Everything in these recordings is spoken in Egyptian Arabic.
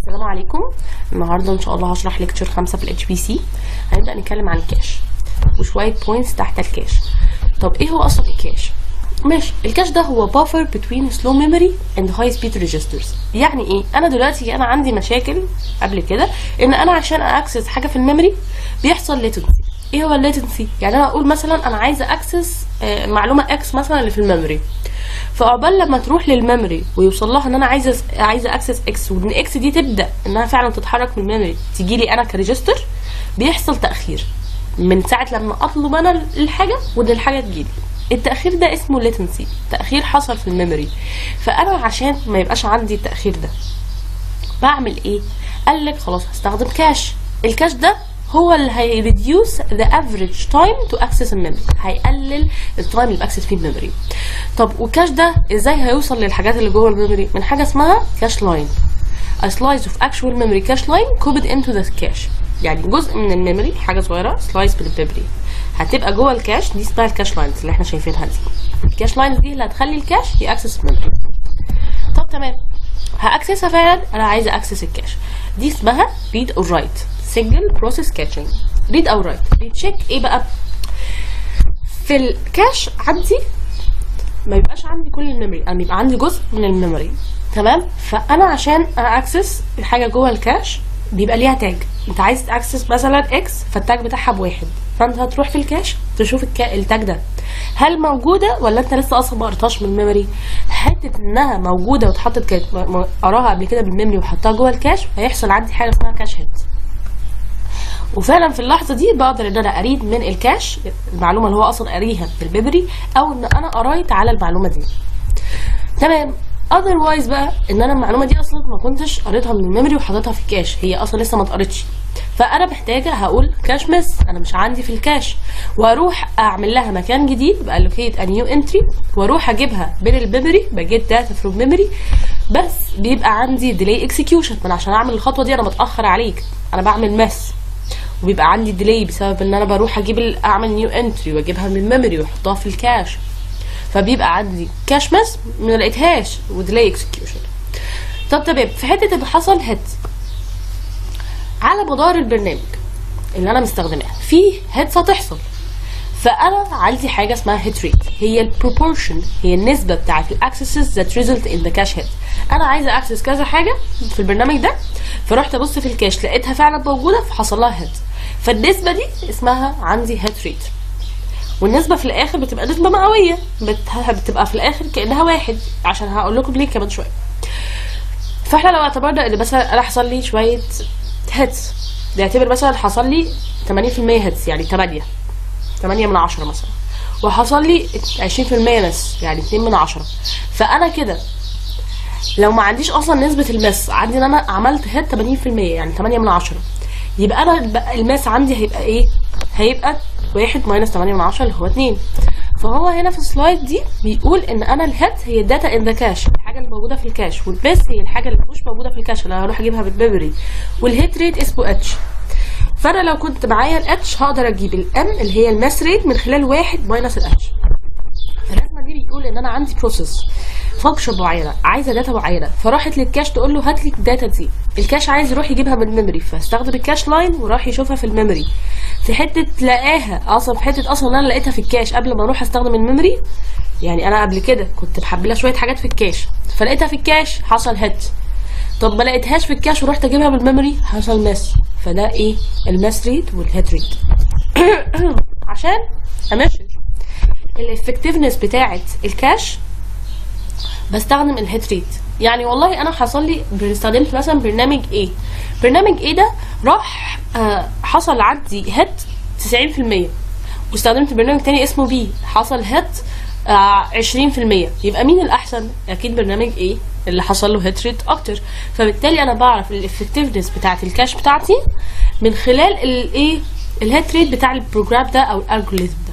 السلام عليكم النهارده ان شاء الله هشرح ليكتشر خمسة في الاتش بي سي هنبدا نتكلم عن الكاش وشويه بوينتس تحت الكاش طب ايه هو اصلا الكاش ماشي الكاش ده هو buffer between slow memory and high speed registers يعني ايه انا دلوقتي انا عندي مشاكل قبل كده ان انا عشان اكسس حاجه في الميموري بيحصل latency ايه هو الليتنسي يعني انا اقول مثلا انا عايزه اكسس آه، معلومه اكس مثلا اللي في الميموري فعقبال لما تروح للميموري ويوصل لها ان انا عايزه عايزه اكسس اكس وان اكس دي تبدا انها فعلا تتحرك من الميموري تيجي لي انا كريجستر بيحصل تاخير من ساعه لما اطلب انا الحاجه وان الحاجه تجيلي التاخير ده اسمه ليتنسي تاخير حصل في الميموري فانا عشان ما يبقاش عندي التاخير ده بعمل ايه قال لك خلاص هستخدم كاش الكاش ده هو اللي هيريديوس ذا افريج تايم تو اكسس الميموري هيقلل التايم اللي باكسس فيه الميموري طب والكاش ده ازاي هيوصل للحاجات اللي جوه الميموري من حاجه اسمها كاش لاين a slice of actual memory cache line copied into the cache يعني جزء من الميموري حاجه صغيره سلايس من الميموري هتبقى جوه الكاش دي اسمها الكاش لاينز اللي احنا شايفينها دي الكاش لاينز دي اللي هتخلي الكاش ياكسس الميموري طب تمام هاكسسها فعلا انا عايزه اكسس الكاش دي اسمها read or write single process caching read او write بيتشيك ايه بقى في الكاش عندي ما يبقاش عندي كل الميموري انا بيبقى عندي جزء من الميموري تمام فانا عشان اكسس الحاجه جوه الكاش بيبقى ليها تاج انت عايز تاكسس مثلا اكس فالتاج بتاعها بواحد فانت هتروح في الكاش تشوف الكا... التاج ده هل موجوده ولا انت لسه اصلا ما قريتهاش من الميموري حته انها موجوده واتحطت كانت م- م- قراها قبل كده بالميموري وحطها جوه الكاش هيحصل عندي حاجه اسمها كاش هيت وفعلا في اللحظه دي بقدر ان انا اريد من الكاش المعلومه اللي هو اصلا قاريها في الميموري او ان انا قريت على المعلومه دي تمام اذروايز بقى ان انا المعلومه دي اصلا ما كنتش قريتها من الميموري وحاططها في الكاش هي اصلا لسه ما اتقرتش فانا محتاجه هقول كاش مس انا مش عندي في الكاش واروح اعمل لها مكان جديد بالوكيت ا نيو انتري واروح اجيبها من الميموري بجيت داتا فروم ميموري بس بيبقى عندي ديلي اكسكيوشن من عشان اعمل الخطوه دي انا متاخر عليك انا بعمل مس وبيبقى عندي ديلي بسبب ان انا بروح اجيب ال- اعمل نيو انتري واجيبها من الميموري واحطها في الكاش فبيبقى عندي كاش مس ما لقيتهاش وديلي اكسكيوشن طب تمام في حته اللي حصل هيت على مدار البرنامج اللي انا مستخدماه في هيتس هتحصل فانا عندي حاجه اسمها هيت ريت هي البروبورشن هي النسبه بتاعت الاكسسز ذات ريزلت ان ذا كاش هيت انا عايزه اكسس كذا حاجه في البرنامج ده فرحت ابص في الكاش لقيتها فعلا موجوده فحصل لها هيت فالنسبه دي اسمها عندي هيت ريت والنسبه في الاخر بتبقى نسبه مئويه بت- بتبقى في الاخر كانها واحد عشان هقول لكم ليه كمان شويه فاحنا لو اعتبرنا ان مثلا انا حصل لي شويه هيتس نعتبر مثلا حصل لي 80% هيتس يعني 8 8 من 10 مثلا وحصل لي 20% مس يعني 2 من 10 فانا كده لو ما عنديش اصلا نسبه المس عندي ان انا عملت هيت 80% يعني 8 من 10 يبقى انا بقى الماس عندي هيبقى ايه هيبقى واحد ماينس 8 من 10 اللي هو 2 فهو هنا في السلايد دي بيقول ان انا الهيت هي الداتا ان ذا كاش الحاجه اللي موجوده في الكاش والماس هي الحاجه اللي مش موجوده في الكاش اللي هروح اجيبها بالميموري والهيت ريت اسمه اتش فانا لو كنت معايا الاتش هقدر اجيب الام اللي هي الماس ريت من خلال واحد ماينس الاتش الرسمه دي بيقول ان انا عندي بروسيس فانكشن معينه عايزه داتا معينه فراحت للكاش تقول له هات لي الداتا دي الكاش عايز يروح يجيبها من الميموري فاستخدم الكاش لاين وراح يشوفها في الميموري في حته لقاها اصلا في حته اصلا انا لقيتها في الكاش قبل ما اروح استخدم الميموري يعني انا قبل كده كنت محمله شويه حاجات في الكاش فلقيتها في الكاش حصل هيت طب ما لقيتهاش في الكاش ورحت اجيبها بالميموري حصل ماس فده ايه الماس ريت والهيت ريت عشان امشي الافكتيفنس بتاعه الكاش بستخدم الهيت ريت يعني والله انا حصل لي استخدمت مثلا برنامج ايه برنامج ايه ده راح آه حصل عندي هيت 90% واستخدمت برنامج تاني اسمه بي حصل هيت آه 20% يبقى مين الاحسن اكيد برنامج ايه اللي حصل له هيت ريت اكتر فبالتالي انا بعرف الافكتيفنس بتاعه الكاش بتاعتي من خلال الايه الهيت ريت بتاع البروجرام ده او الالجوريثم ده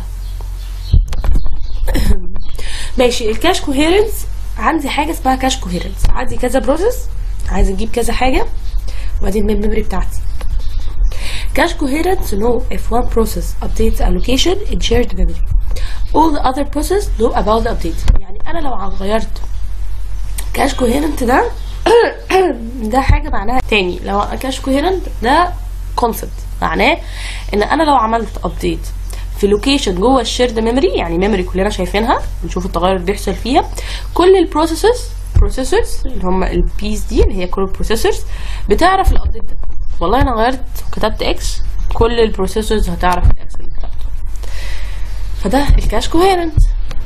ماشي الكاش كوهيرنس عندي حاجه اسمها كاش كوهيرنس عندي كذا بروسيس عايز اجيب كذا حاجه وبعدين الميموري بتاعتي Cache coherence know if one process updates allocation in shared memory. All the other processes know about the update. يعني أنا لو غيرت كاش كوهيرنت ده ده حاجه معناها تاني لو كاش كوهيرنت ده كونسبت معناه ان انا لو عملت ابديت في لوكيشن جوه الشيرد ميموري يعني ميموري كلنا شايفينها بنشوف التغير اللي بيحصل فيها كل البروسيسورز بروسيسورز اللي هم البيس دي اللي هي كل البروسيسورز بتعرف الابديت ده والله انا غيرت كتبت اكس كل البروسيسورز هتعرف الاكس اللي كتبته فده الكاش كوهيرنت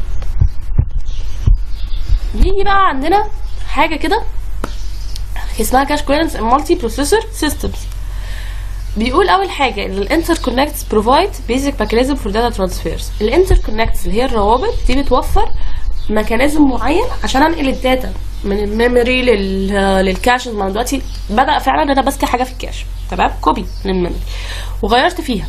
بيجي بقى عندنا حاجه كده اسمها كاش كويرنس مالتي بروسيسور سيستمز بيقول اول حاجه ان الانتر كونكتس بروفايد بيزك ميكانيزم فور داتا ترانسفيرز الانتر كونكتس اللي هي الروابط دي بتوفر ميكانيزم معين عشان انقل الداتا من الميموري لل للكاش ما أنا دلوقتي بدا فعلا ان انا ماسكه حاجه في الكاش تمام كوبي من الميموري وغيرت فيها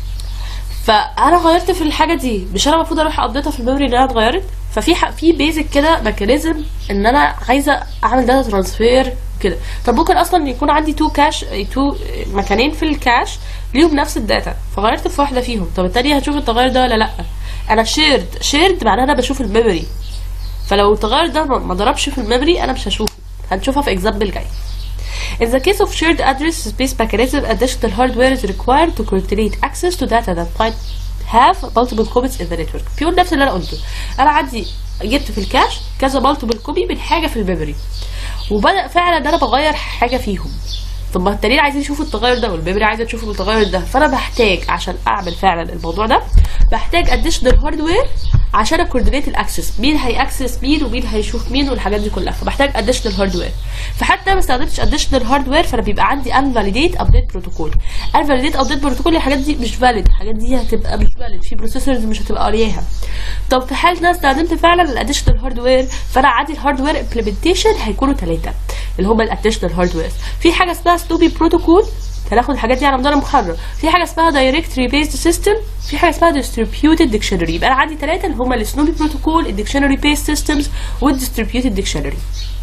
فانا غيرت في الحاجه دي مش انا المفروض اروح ابديتها في الميموري ان انا اتغيرت ففي ح- في بيزك كده ميكانيزم ان انا عايزه اعمل داتا ترانسفير كده طب ممكن اصلا يكون عندي تو كاش تو مكانين في الكاش ليهم نفس الداتا فغيرت في واحده فيهم طب التانية هتشوف التغير ده ولا لا انا شيرد شيرد معناها انا بشوف الميموري فلو التغير ده ما ما ضربش في الميموري انا مش هشوفه هنشوفها في اكزامبل جاي In the case of shared address space mechanism, additional hardware is required to coordinate access to data that might have multiple copies in the network. بيقول نفس اللي انا قلته. انا عندي جبت في الكاش كذا multiple كوبي من حاجه في الميموري. وبدا فعلا ان انا بغير حاجه فيهم. طب ما التانيين عايزين يشوفوا التغير ده والميموري عايزه تشوف التغير ده فانا بحتاج عشان اعمل فعلا الموضوع ده بحتاج additional hardware عشان اكوردينيت الاكسس مين هيأكسس مين ومين هيشوف مين والحاجات دي كلها فبحتاج additional hardware فحتى ما استخدمتش additional hardware فانا بيبقى عندي unvalidate update protocol unvalidate update protocol الحاجات دي مش valid الحاجات دي هتبقى مش valid في بروسيسورز مش هتبقى قارياها طب في حاله ان انا استخدمت فعلا الاديشنال هاردوير فانا عندي الهاردوير امبلمنتيشن هيكونوا ثلاثه اللي هم الاديشنال هاردوير في حاجه اسمها سنوبي بروتوكول هناخد الحاجات دي على مدار المحاضره في حاجه اسمها دايركتري بيزد سيستم في حاجه اسمها ديستريبيوتد ديكشنري يبقى انا عندي ثلاثه اللي هم السنوبي بروتوكول الديكشنري بيزد سيستمز والديستريبيوتد ديكشنري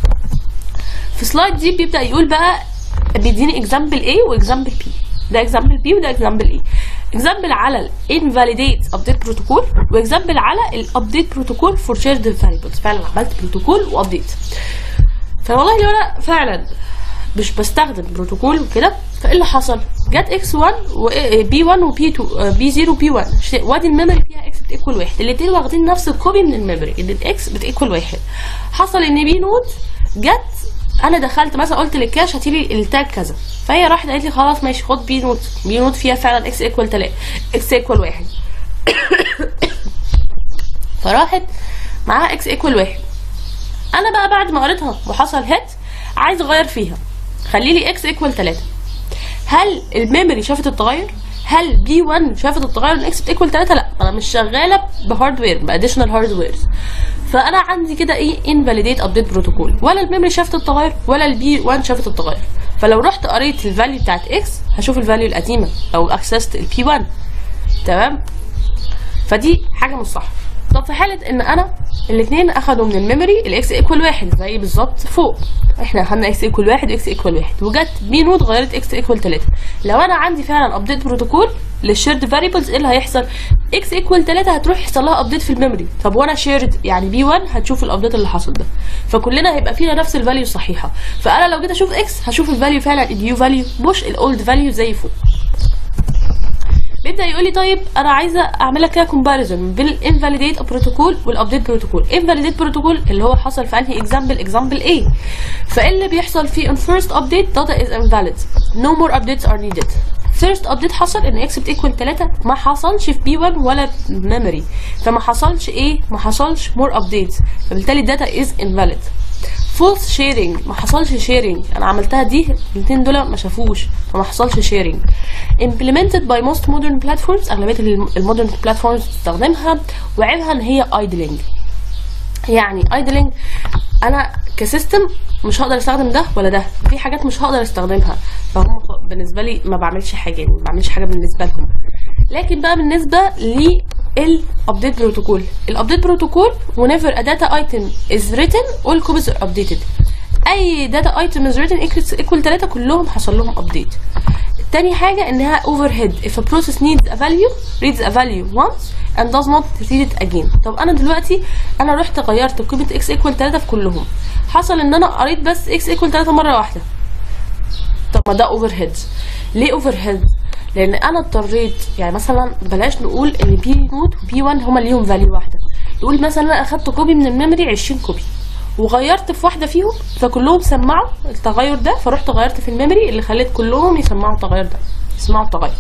في سلايد دي بيبدا يقول بقى بيديني اكزامبل A واكزامبل B ده اكزامبل B وده اكزامبل A اكزامبل على الانفاليديت ابديت بروتوكول واكزامبل على الابديت بروتوكول فور شيرد فاريبلز فعلا عملت بروتوكول وابديت فوالله لو انا فعلا مش بستخدم بروتوكول وكده فايه اللي حصل؟ جت اكس 1 وبي 1 وبي 2 بي 0 وبي 1 وادي الميموري فيها اكس بتيكوال واحد الاثنين واخدين نفس الكوبي من الميموري ان الاكس بتيكوال واحد حصل ان بي نوت جت انا دخلت مثلا قلت للكاش هاتيلي التاج كذا فهي راحت قالت لي خلاص ماشي خد بي نوت بي نوت فيها فعلا اكس ايكوال 3 اكس ايكوال واحد فراحت معاها اكس ايكوال واحد انا بقى بعد ما قريتها وحصل هيت عايز اغير فيها خلي لي اكس ايكوال 3 هل الميموري شافت التغير هل بي 1 شافت التغير ان اكس بتيكوال 3 لا انا مش شغاله بهاردوير باديشنال هاردويرز فانا عندي كده ايه انفاليديت ابديت بروتوكول ولا الميموري شافت التغير ولا البي 1 شافت التغير فلو رحت قريت الفاليو بتاعت اكس هشوف الفاليو القديمه لو اكسست البي 1 تمام فدي حاجه مش صح طب في حاله ان انا الاثنين اخدوا من الميموري الاكس ايكوال واحد زي بالظبط فوق احنا اخدنا اكس ايكوال واحد واكس ايكوال واحد وجت بي نود غيرت اكس ايكوال 3 لو انا عندي فعلا ابديت بروتوكول للشيرد فاريبلز ايه اللي هيحصل اكس ايكوال 3 هتروح يحصل لها ابديت في الميموري طب وانا شيرد يعني بي 1 هتشوف الابديت اللي حصل ده فكلنا هيبقى فينا نفس الفاليو الصحيحه فانا لو جيت اشوف اكس هشوف الفاليو فعلا النيو فاليو مش الاولد فاليو زي فوق بيبدا يقول لي طيب انا عايزه اعمل لك كده كومباريزون بين الانفاليديت بروتوكول والابديت بروتوكول انفاليديت بروتوكول اللي هو حصل في انهي اكزامبل اكزامبل A فايه اللي بيحصل في on first update data is invalid no more updates are needed first update حصل ان x بتيكوال 3 ما حصلش في B1 ولا memory فما حصلش ايه ما حصلش more updates فبالتالي data is invalid فولس شيرنج ما حصلش شيرنج انا عملتها دي الاثنين دول ما شافوش فما حصلش شيرنج implemented by most modern platforms اغلبيه المودرن بلاتفورمز بتستخدمها وعيبها ان هي idling يعني idling انا كسيستم مش هقدر استخدم ده ولا ده في حاجات مش هقدر استخدمها فهم بالنسبه لي ما بعملش حاجه يعني ما بعملش حاجه بالنسبه لهم لكن بقى بالنسبه للابديت بروتوكول الابديت بروتوكول whenever a data item is written all copies are updated اي داتا ايتم is written equal 3 كلهم حصل لهم ابديت تاني حاجة انها overhead if a process needs a value reads a value once and does not read it again طب انا دلوقتي انا رحت غيرت قيمة x equal 3 في كلهم حصل ان انا قريت بس اكس ايكوال 3 مره واحده طب ما ده اوفر هيد ليه اوفر هيد لان انا اضطريت يعني مثلا بلاش نقول ان بي نوت وبي 1 هما ليهم فاليو واحده نقول مثلا انا اخدت كوبي من الميموري 20 كوبي وغيرت في واحده فيهم فكلهم سمعوا التغير ده فرحت غيرت في الميموري اللي خليت كلهم يسمعوا التغير ده يسمعوا التغير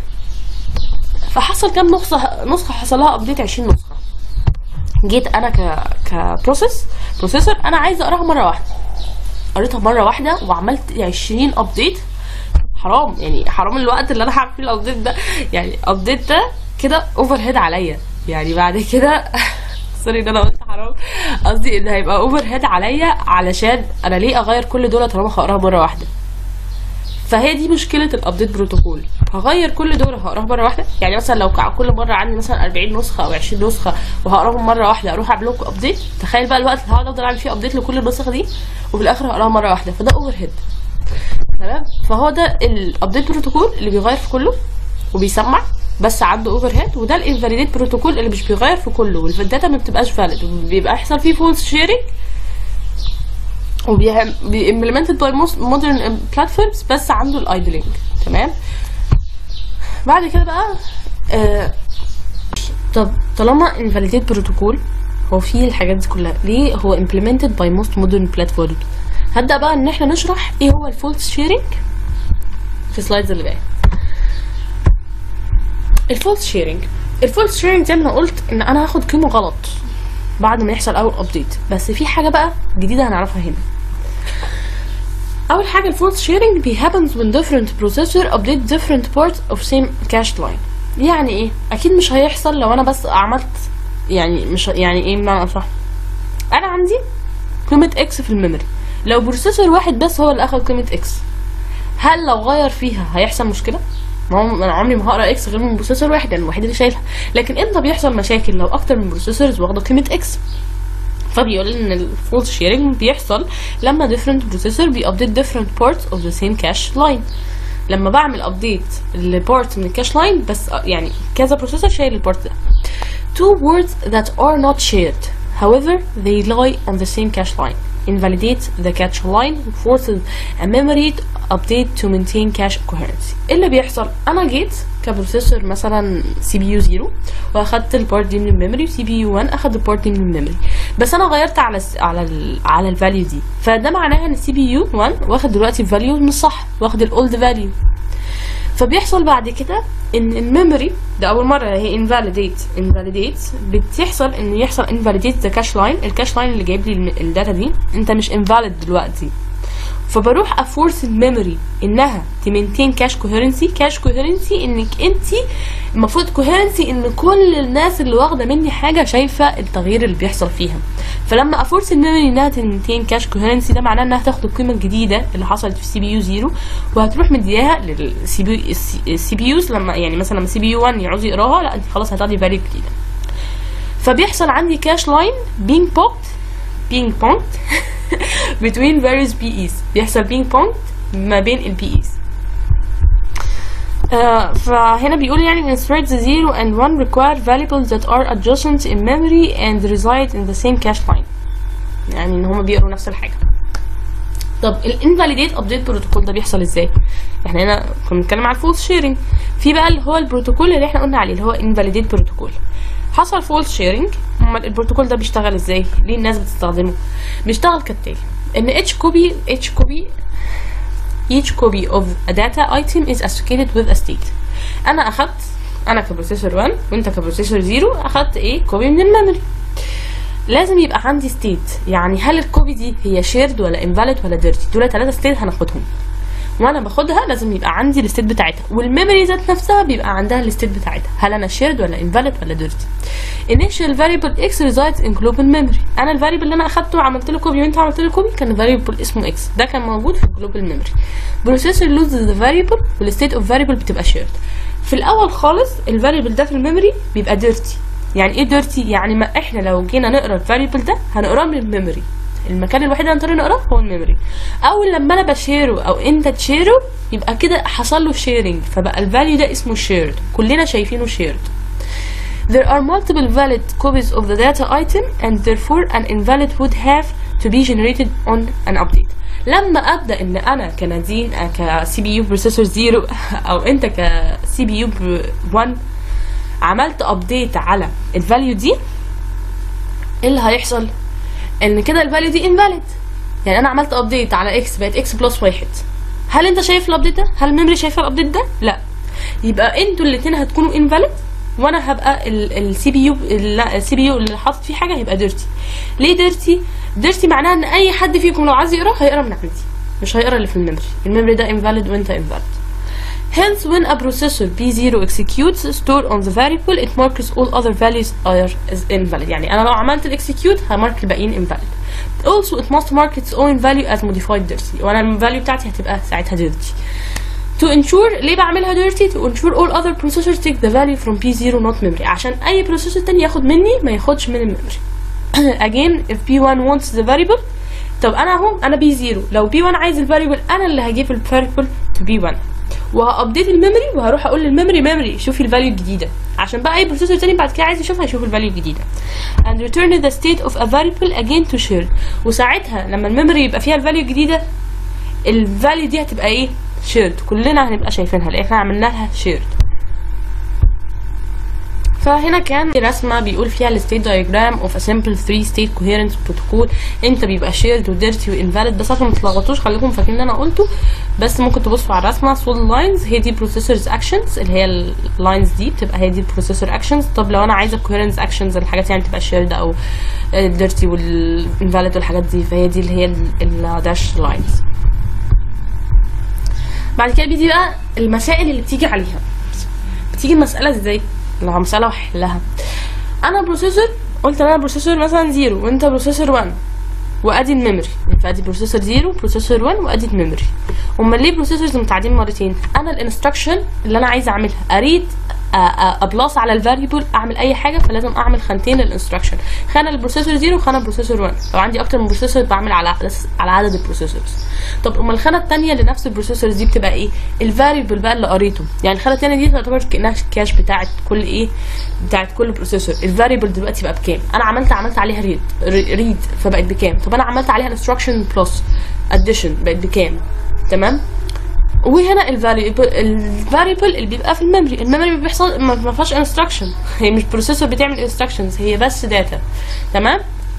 فحصل كام نسخه نسخه حصل لها ابديت 20 نسخه جيت انا ك كبروسيس بروسيسور انا عايزه اقراها مره واحده قريتها مره واحده وعملت 20 ابديت حرام يعني حرام الوقت اللي انا هعمل فيه الابديت ده يعني ابديت ده كده اوفر هيد عليا يعني بعد كده سوري ان انا قلت حرام قصدي ان هيبقى اوفر هيد عليا علشان انا ليه اغير كل دول طالما هقراها مره واحده فهي دي مشكله الابديت بروتوكول هغير كل دول هقراها مره واحده يعني مثلا لو كع- كل مره عندي مثلا 40 نسخه او 20 نسخه وهقراهم مره واحده اروح اعمل لكم ابديت تخيل بقى الوقت اللي هقعد افضل اعمل فيه ابديت لكل النسخ دي وفي الاخر هقراها مره واحده فده اوفر هيد تمام فهو ده الابديت بروتوكول اللي بيغير في كله وبيسمع بس عنده اوفر هيد وده الانفاليديت بروتوكول اللي مش بيغير في كله والداتا ما بتبقاش فاليد وبيبقى يحصل فيه فولس شيرنج وبيمبلمنتد باي موست مودرن بلاتفورمز بس عنده الايدلينج تمام بعد كده بقى آه طب طالما invalidate بروتوكول هو فيه الحاجات دي كلها ليه هو implemented by most modern platforms هبدأ بقى ان احنا نشرح ايه هو الفولس شيرنج في السلايدز اللي جايه الفولس شيرنج الفولس شيرنج زي ما أنا قلت ان انا هاخد قيمه غلط بعد ما يحصل اول ابديت بس في حاجه بقى جديده هنعرفها هنا اول حاجه الفولس شيرنج بي happens when different processor update different parts of same cached line يعني ايه اكيد مش هيحصل لو انا بس عملت يعني مش يعني ايه بمعنى اصح انا عندي قيمه اكس في الميموري لو بروسيسور واحد بس هو اللي اخد قيمه اكس هل لو غير فيها هيحصل مشكله ما هو انا عمري ما هقرا اكس غير من بروسيسور واحد لان الوحيد اللي شايلها لكن امتى بيحصل مشاكل لو اكتر من بروسيسورز واخده قيمه اكس فبيقول ان الفولس شيرنج بيحصل لما different processor بيابديت different parts of the same cache line لما بعمل ابديت لبارت من الكاش لاين بس يعني كذا بروسيسور شايل البارت ده two words that are not shared however they lie on the same cache line invalidates the cache line forces a memory update to maintain cache coherency إيه اللي بيحصل انا جيت كبروسيسور مثلا سي بي يو 0 واخدت البارت دي من الميموري وسي بي يو 1 اخد البارت دي من الميموري بس انا غيرت على الس- على ال على الفاليو دي فده معناه ان السي بي يو 1 واخد دلوقتي الفاليو مش صح واخد الاولد فاليو فبيحصل بعد كده ان الميموري ده اول مره هي invalidate invalidate بتحصل ان يحصل invalidate the cache line الكاش لاين اللي جايب لي الم- الداتا دي انت مش invalid دلوقتي فبروح افورس الميموري انها تمنتين كاش كوهيرنسي كاش كوهيرنسي انك انت المفروض كوهيرنسي ان كل الناس اللي واخده مني حاجه شايفه التغيير اللي بيحصل فيها فلما افورس الميموري انها تمنتين كاش كوهيرنسي ده معناه انها تاخد القيمه الجديده اللي حصلت في السي بي يو 0 وهتروح مدياها للسي بي السي بي يوز لما يعني مثلا لما السي بي يو 1 يعوز يقراها لا انت خلاص هتاخدي فاليو جديده فبيحصل عندي كاش لاين بينج بوكت بينج بونج between various PEs بيحصل بينج بونج ما بين ال PEs آه فهنا بيقول يعني in threads 0 and 1 require variables that are adjacent in memory and reside in the same cache line يعني ان هما بيقروا نفس الحاجة طب الانفاليديت ابديت بروتوكول ده بيحصل ازاي احنا هنا كنا بنتكلم على الفولس شيرنج في بقى اللي هو البروتوكول اللي احنا قلنا عليه اللي هو انفاليديت بروتوكول حصل فولس شيرنج امال البروتوكول ده بيشتغل ازاي ليه الناس بتستخدمه بيشتغل كالتالي ان اتش كوبي اتش كوبي each copy of a data item is associated with a state انا اخدت انا كبروسيسور 1 وانت كبروسيسور 0 اخدت ايه كوبي من الميموري لازم يبقى عندي ستيت يعني هل الكوبي دي هي شيرد ولا انفاليد ولا ديرتي دول ثلاثه ستيت هناخدهم وانا باخدها لازم يبقى عندي الستيت بتاعتها والميموري ذات نفسها بيبقى عندها الستيت بتاعتها هل انا شيرد ولا انفاليد ولا ديرتي initial variable x resides in global memory انا الفاريبل اللي انا اخدته وعملت له كوبي وانت عملت له كوبي كان فاريبل اسمه x ده كان موجود في الجلوبال memory processor loses the variable والstate of variable بتبقى shared في الاول خالص الفاريبل ده في الميموري بيبقى ديرتي يعني ايه ديرتي يعني ما احنا لو جينا نقرا الفاريبل ده هنقراه من الميموري المكان الوحيد اللي هنقدر نقراه هو الميموري اول لما انا بشيره او انت تشيره يبقى كده حصل له شيرنج فبقى الفاليو ده اسمه شيرد كلنا شايفينه شيرد There are multiple valid copies of the data item and therefore an invalid would have to be generated on an update لما ابدا ان انا كنادين كسي بي يو بروسيسور 0 او انت كسي بي يو 1 عملت ابديت على الفاليو دي ايه اللي هيحصل ان كده الفاليو دي invalid يعني انا عملت ابديت على اكس بقت اكس بلس واحد هل انت شايف الابديت ده هل الميموري شايفه الابديت ده لا يبقى انتوا الاثنين هتكونوا invalid وانا هبقى السي بي يو السي بي يو اللي حاطط فيه حاجه هيبقى ديرتي ليه ديرتي ديرتي معناها ان اي حد فيكم لو عايز يقرا هيقرا من عندي مش هيقرا اللي في الميموري الميموري ده invalid وانت invalid Hence, when a processor P0 executes store on the variable, it marks all other values are as invalid. يعني أنا لو عملت الاكسكيوت همارك الباقيين invalid. Also, it must mark its own value as modified dirty. وأنا الفاليو بتاعتي هتبقى ساعتها dirty. To ensure ليه بعملها dirty? To ensure all other processors take the value from P0 not memory. عشان أي processor تاني ياخد مني ما ياخدش من الميموري. Again, if P1 wants the variable طب أنا أهو أنا B0 لو B1 عايز الفاريبل أنا اللي هجيب الفاريبل to B1 وهابديت الميموري وهروح اقول للميموري ميموري شوفي الفاليو الجديده عشان بقى اي بروسيسور تاني بعد كده عايز يشوفها يشوف الفاليو الجديده and return the state of a variable again to shared وساعتها لما الميموري يبقى فيها الفاليو الجديده الفاليو دي هتبقى ايه shared كلنا هنبقى شايفينها لان احنا عملنا لها shared فهنا كان رسمه بيقول فيها الستيت دايجرام اوف ا سمبل 3 ستيت كوهيرنت بروتوكول انت بيبقى شيرد وديرتي وانفاليد بس عشان ما تلخبطوش خليكم فاكرين اللي انا قلته بس ممكن تبصوا على الرسمه سول لاينز هي دي بروسيسورز اكشنز اللي هي اللاينز دي بتبقى هي دي البروسيسور اكشنز طب لو انا عايزه كوهيرنس اكشنز الحاجات يعني تبقى شيرد او ديرتي والانفاليد والحاجات دي فهي دي اللي هي الداش لاينز بعد كده بيجي بقى المسائل اللي بتيجي عليها بتيجي المساله ازاي لو مسألة واحلها انا بروسيسور قلت انا بروسيسور مثلا زيرو وانت بروسيسور 1 وادي الميموري فادي بروسيسور زيرو بروسيسور 1 وادي الميموري امال ليه بروسيسورز متعادين مرتين انا الانستراكشن اللي انا عايزه اعملها اريد ابلاص على الفاريبل اعمل اي حاجه فلازم اعمل خانتين للانستراكشن خانه البروسيسور 0 وخانه البروسيسور 1 لو عندي اكتر من بروسيسور بعمل على على عدد البروسيسورز طب امال الخانه الثانيه لنفس البروسيسور دي بتبقى ايه الفاريبل بقى اللي قريته يعني الخانه الثانيه دي تعتبر كانها الكاش بتاعت كل ايه بتاعت كل بروسيسور الفاريبل دلوقتي بقى بكام انا عملت عملت عليها ريد ريد فبقت بكام طب انا عملت عليها انستراكشن بلس اديشن بقت بكام تمام وهنا الفاريبل الفاريبل اللي بيبقى في الميموري الميموري بيحصل ما فيهاش انستراكشن هي مش بروسيسور بتعمل انستراكشنز هي بس داتا تمام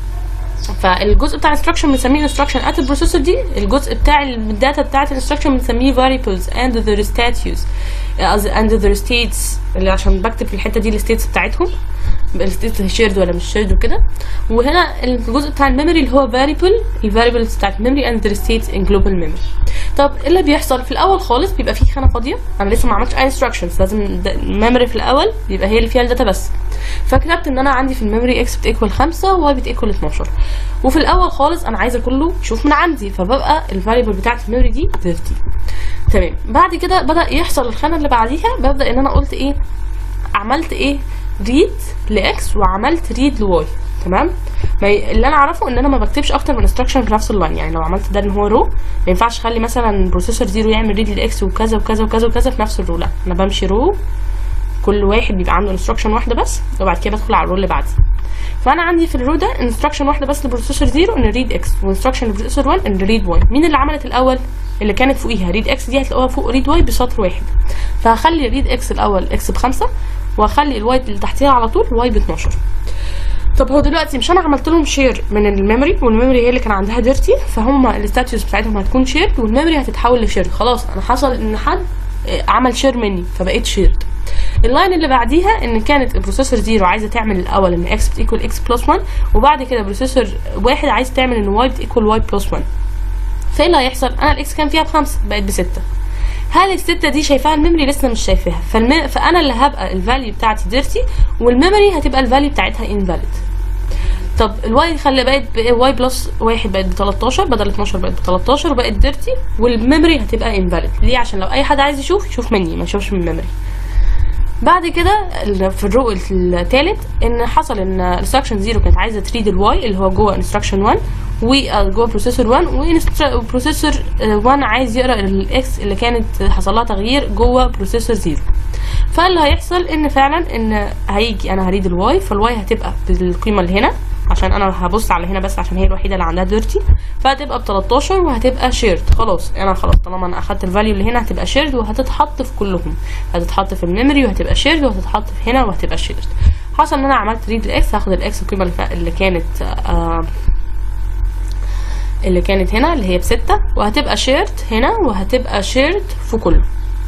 فالجزء بتاع الانستراكشن بنسميه انستراكشن ات البروسيسور دي الجزء بتاع الداتا بتاعت الانستراكشن بنسميه variables and their status and their states اللي عشان بكتب في الحته دي الستيتس بتاعتهم الستيت شيرد ولا مش شيرد وكده وهنا الجزء بتاع الميموري اللي هو variable الفاريبلز بتاعت الميموري and their states in global memory طب ايه اللي بيحصل في الاول خالص بيبقى فيه خانه فاضيه انا لسه ما عملتش اي انستراكشنز لازم الميموري في الاول يبقى هي اللي فيها الداتا بس فكتبت ان انا عندي في الميموري اكس بتيكوال 5 وواي بتيكوال 12 وفي الاول خالص انا عايزه كله يشوف من عندي فببقى الفاريبل بتاعت الميموري دي 30 تمام بعد كده بدا يحصل الخانه اللي بعديها ببدا ان انا قلت ايه عملت ايه ريد لاكس وعملت ريد لواي تمام ما ي... اللي انا اعرفه ان انا ما بكتبش اكتر من انستراكشن في نفس اللاين يعني لو عملت ده ان هو رو ما ينفعش اخلي مثلا بروسيسور زيرو يعمل ريد لاكس وكذا وكذا وكذا وكذا في نفس الرو لا انا بمشي رو كل واحد بيبقى عنده انستراكشن واحده بس وبعد كده بدخل على الرو اللي بعديه فانا عندي في الرو ده انستراكشن واحده بس لبروسيسور زيرو ان ريد اكس وانستراكشن لبروسيسور 1 ان ريد واي مين اللي عملت الاول اللي كانت فوقيها ريد اكس دي هتلاقوها فوق ريد واي بسطر واحد فهخلي ريد اكس الاول اكس بخمسة وهخلي الواي اللي تحتيها على طول واي ب 12 طب هو دلوقتي مش انا عملت لهم شير من الميموري والميموري هي اللي كان عندها ديرتي فهم الستاتيوس بتاعتهم هتكون شير والميموري هتتحول لشير خلاص انا حصل ان حد عمل شير مني فبقيت شيرد اللاين اللي بعديها ان كانت البروسيسور زيرو عايزه تعمل الاول ان اكس بتيكوال اكس بلس 1 وبعد كده بروسيسور واحد عايز تعمل ان واي بتيكوال واي بلس 1 فايه اللي هيحصل انا الاكس كان فيها بخمسه بقت بستة هل الستة دي شايفاها الميموري لسه مش شايفاها فالم... فانا اللي هبقى الفاليو بتاعتي ديرتي والميموري هتبقى الفاليو بتاعتها انفاليد طب الواي خلي بقت واي بلس واحد بقت ب 13 بدل 12 بقت ب 13 وبقت ديرتي والميموري هتبقى انفاليد ليه عشان لو اي حد عايز يشوف يشوف مني ما يشوفش من الميموري بعد كده في الرو الثالث ان حصل ان انستراكشن 0 كانت عايزه تريد الواي اللي هو جوه انستراكشن 1 وجوه بروسيسور 1 وبروسيسور 1 عايز يقرا الاكس اللي كانت حصل لها تغيير جوه بروسيسور 0 فاللي هيحصل ان فعلا ان هيجي انا هريد الواي فالواي هتبقى بالقيمه اللي هنا عشان عشان انا هبص على هنا بس عشان هي الوحيده اللي عندها ديرتي فهتبقى ب 13 وهتبقى شيرد خلاص انا خلاص طالما انا اخدت الفاليو اللي هنا هتبقى شيرد وهتتحط في كلهم هتتحط في الميموري وهتبقى شيرد وهتتحط في هنا وهتبقى شيرد حصل ان انا عملت ريد الاكس هاخد الاكس القيمه اللي فا- اللي كانت آه اللي كانت هنا اللي هي بستة وهتبقى شيرد هنا وهتبقى شيرد في كله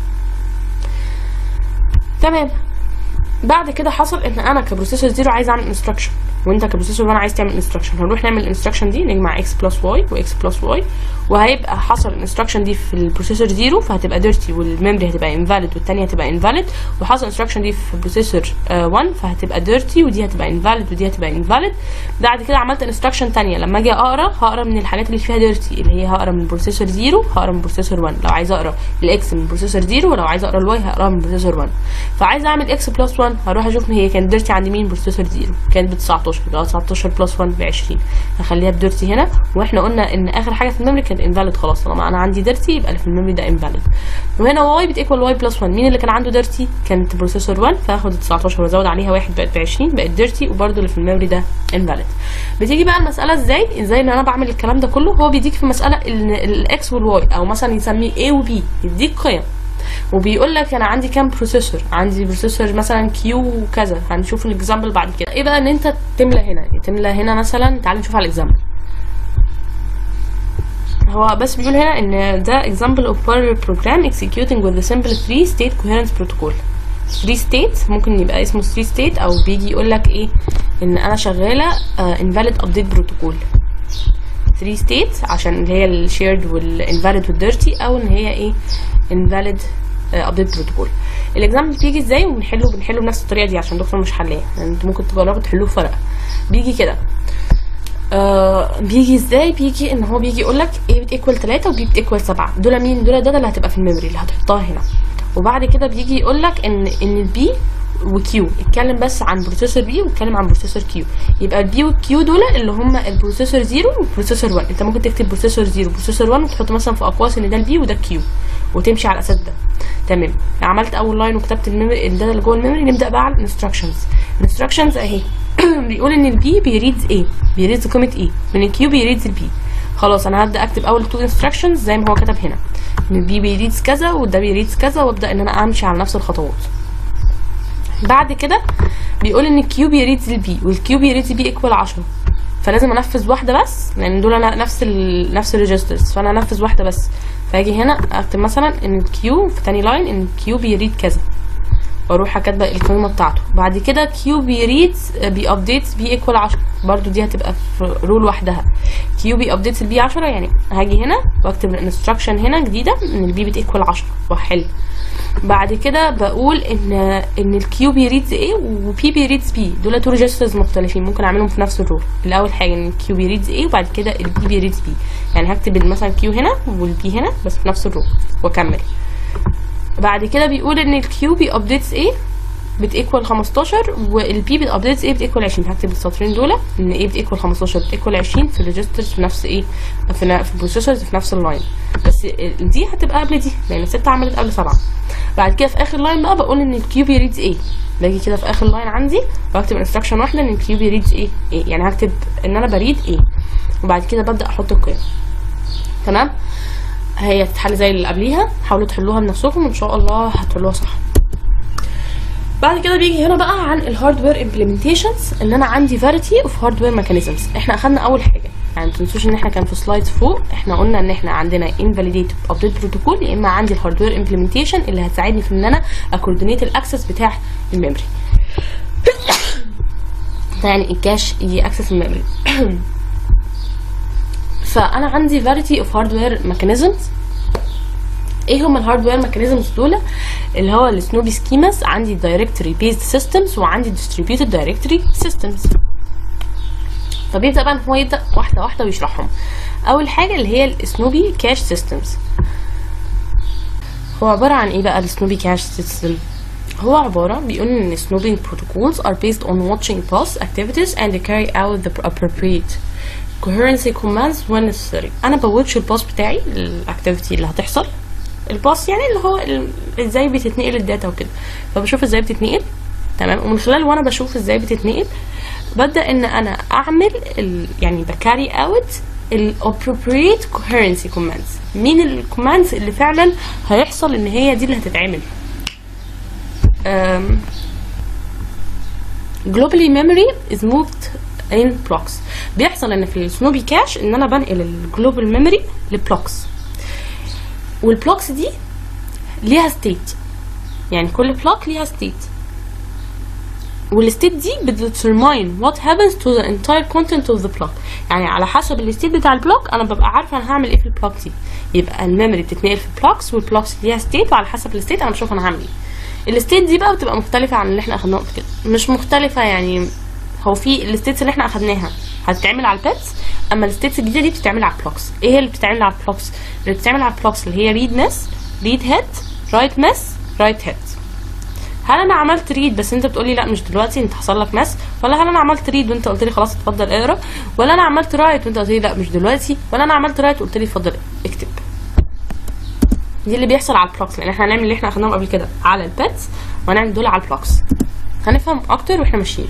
تمام بعد كده حصل ان انا كبروسيسور زيرو عايز اعمل انستراكشن وانت كبروسيسور 1 عايز تعمل انستراكشن هنروح نعمل الانستراكشن دي نجمع اكس بلس واي واكس بلس واي وهيبقى حصل الانستراكشن دي في البروسيسور زيرو فهتبقى ديرتي والميموري هتبقى انفاليد والتانية هتبقى انفاليد وحصل انستراكشن دي في البروسيسور 1 فهتبقى ديرتي ودي هتبقى انفاليد ودي هتبقى انفاليد بعد كده عملت انستراكشن تانية لما اجي اقرا هقرا من الحاجات اللي فيها ديرتي اللي هي هقرا من بروسيسور زيرو هقرا من بروسيسور 1 لو عايز اقرا الاكس من بروسيسور زيرو ولو عايز اقرا الواي هقراها من بروسيسور 1 فعايز اعمل اكس بلس 1 هروح اشوف هي كانت ديرتي عند مين بروسيسور زيرو كانت ب 19 يبقى 19 بلس 1 ب 20 هخليها بديرتي هنا واحنا قلنا ان اخر حاجه في الميموري كانت انفاليد خلاص طالما انا عندي ديرتي يبقى اللي في الميموري ده انفاليد وهنا واي بتيكوال واي بلس 1 مين اللي كان عنده ديرتي كانت بروسيسور 1 فهاخد 19 وازود عليها واحد بقت ب 20 بقت ديرتي وبرده اللي في الميموري ده انفاليد بتيجي بقى المساله ازاي ازاي ان انا بعمل الكلام ده كله هو بيديك في مساله ان الاكس والواي او مثلا يسميه A و B يديك قيم وبيقول لك انا عندي كام بروسيسور عندي بروسيسور مثلا كيو وكذا هنشوف الاكزامبل بعد كده ايه بقى ان انت تملى هنا تملى هنا مثلا تعال نشوف على الاكزامبل هو بس بيقول هنا ان ده example of parallel program executing with the simple three state coherence protocol 3 state ممكن يبقى اسمه 3 state او بيجي يقول لك ايه ان انا شغاله uh, invalid update protocol 3 states عشان اللي هي الشيرد والانفاليد والديرتي او ان هي ايه invalid ابديت بروتوكول الاكزامبل بيجي ازاي وبنحله بنحله بنفس الطريقه دي عشان دكتور مش حلاه يعني انتوا ممكن تجربوا تحلوه في ورقه بيجي كده آه بيجي ازاي بيجي ان هو بيجي يقول لك A بتيكوال 3 وبي بتيكوال 7 دول مين دول ده اللي هتبقى في الميموري اللي هتحطها هنا وبعد كده بيجي يقول لك ان ان البي وكيو اتكلم بس عن بروسيسور بي واتكلم عن بروسيسور كيو يبقى البي والكيو دول اللي هم البروسيسور 0 والبروسيسور 1 انت ممكن تكتب بروسيسور 0 وبروسيسور 1 وتحط مثلا في اقواس ان ده البي وده الكيو وتمشي على الاساس ده تمام عملت اول لاين وكتبت الميموري الداتا اللي جوه الميموري نبدا بقى على الانستراكشنز الانستراكشنز اهي بيقول ان البي بيريدز ايه بيريدز قيمه ايه من الكيو بيريدز البي خلاص انا هبدا اكتب اول تو انستراكشنز زي ما هو كتب هنا ان البي بيريدز كذا وده بيريدز كذا وابدا ان انا امشي على نفس الخطوات بعد كده بيقول ان الكيو بيريدز البي والكيو بيريدز بي ايكوال 10 فلازم انفذ واحده بس لان دول انا نفس ال نفس الريجسترز فانا انفذ واحده بس فاجي هنا اكتب مثلا ان الكيو في تاني لاين ان الكيو بيريد كذا واروح كاتبه القيمه بتاعته بعد كده كيو بيريدز بي ابديتس بي ايكوال 10 برضو دي هتبقى في رول لوحدها كيو بي ابديتس البي 10 يعني هاجي هنا واكتب الانستراكشن هنا جديده ان البي بتيكوال 10 واحل بعد كده بقول ان ان الكيو بيريدز ايه وبي بيريدز بي دول تو ريجسترز مختلفين ممكن اعملهم في نفس الرول الاول حاجه ان الكيو بيريدز ايه وبعد كده البي بيريدز بي يعني هكتب مثلا كيو هنا والبي هنا بس في نفس الرول واكمل بعد كده بيقول ان الكيو بي ابديتس ايه بتيكوال 15 والبي بتابديتس ايه بتيكوال 20 هكتب السطرين دول ان ايه بتيكوال 15 بتيكوال 20 في الريجسترز في نفس ايه في, في البروسيسورز في نفس اللاين بس دي هتبقى قبل دي لان 6 عملت قبل 7 بعد كده في اخر لاين بقى بقول ان الكيو بي ريدز ايه باجي كده في اخر لاين عندي واكتب انستراكشن واحده ان الكيو بي ريدز ايه ايه يعني هكتب ان انا بريد ايه وبعد كده ببدا احط القيم تمام هي تتحل زي اللي قبليها حاولوا تحلوها بنفسكم وان شاء الله هتحلوها صح بعد كده بيجي هنا بقى عن الهاردوير امبلمنتيشنز ان انا عندي فاريتي اوف هاردوير ميكانيزمز احنا اخدنا اول حاجه يعني ما تنسوش ان احنا كان في سلايدز فوق احنا قلنا ان احنا عندنا invalidate update بروتوكول يا اما عندي الهاردوير امبلمنتيشن اللي هتساعدني في ان انا اكوردينيت الاكسس بتاع الميموري يعني الكاش ياكسس الميموري فانا عندي فاريتي اوف هاردوير ميكانيزمز ايه هم الهاردوير ميكانيزمز دول اللي هو السنوبي سكيماز عندي دايركتوري بيزد سيستمز وعندي ديستريبيوتد دايركتوري سيستمز فبيبدا بقى ان هو يبدا واحده واحده ويشرحهم اول حاجه اللي هي السنوبي كاش سيستمز هو عباره عن ايه بقى السنوبي كاش سيستم هو عبارة بيقول إن snooping protocols are based on watching pulse activities and they carry out the appropriate coherency commands when necessary. أنا بوتش الباص بتاعي الأكتيفيتي اللي هتحصل الباص يعني اللي هو ال- ازاي بتتنقل الداتا وكده فبشوف ازاي بتتنقل تمام ومن خلال وانا بشوف ازاي بتتنقل ببدا ان انا اعمل ال يعني بكاري اوت ال appropriate coherency commands مين الكوماندز اللي فعلا هيحصل ان هي دي اللي هتتعمل um, globally memory is moved in blocks بيحصل ان في السنوبي كاش ان انا بنقل الجلوبال ميموري لبلوكس والبلوكس دي ليها ستيت يعني كل بلوك ليها ستيت والستيت دي بتديترماين what happens to the entire content of the block يعني على حسب الستيت بتاع البلوك انا ببقى عارفه انا هعمل ايه في البلوك دي يبقى الميموري بتتنقل في بلوكس والبلوكس ليها ستيت وعلى حسب الستيت انا بشوف انا هعمل ايه الستيت دي بقى بتبقى مختلفه عن اللي احنا اخدناها قبل كده مش مختلفه يعني هو في الستيتس اللي احنا اخدناها هتتعمل على البيتس اما الستيتس الجديده دي بتتعمل على البلوكس ايه هي اللي بتتعمل على البلوكس اللي بتتعمل على البلوكس اللي هي ريد مس ريد هيد رايت مس رايت هيد هل انا عملت ريد بس انت بتقولي لا مش دلوقتي انت حصل لك مس ولا هل انا عملت ريد وانت قلت لي خلاص اتفضل اقرا ولا انا عملت رايت وانت قلت لي لا مش دلوقتي ولا انا عملت رايت وقلت لي اتفضل اكتب دي اللي بيحصل على البلوكس لان احنا هنعمل اللي احنا اخدناهم قبل كده على البيتس وهنعمل دول على البلوكس هنفهم اكتر واحنا ماشيين